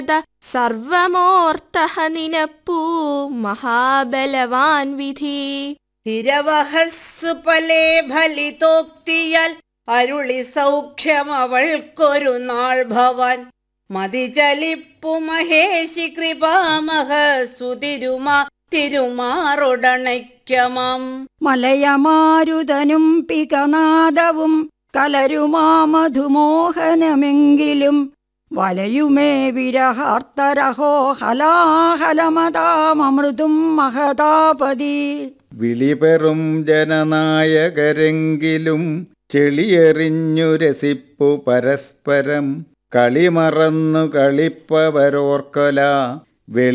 സർവമോർത്തഹ നിനപ്പൂ മഹാബലവാൻ വിധി ഇരവഹസ്സു പലേ ഫലിതോക്തിയാൽ അരുളി സൗഖ്യമവൾക്കൊരു നാൾ ഭവാൻ മതിചലിപ്പു മഹേഷി കൃപാമഹ സുതിരുമാ തിരുമാറൊടണയ്ക്കമാം മലയമാരുതനും പികനാദവും കലരുമാമധുമോഹനമെങ്കിലും വലയുമേ വിരഹാർത്തരഹോ ഹലാഹലമതാമൃതും മഹതാപതി വിളിപെറും ജനനായകരെങ്കിലും ചെളിയെറിഞ്ഞു രസിപ്പു പരസ്പരം കളിമറന്നു കളിപ്പവരോർക്കൊല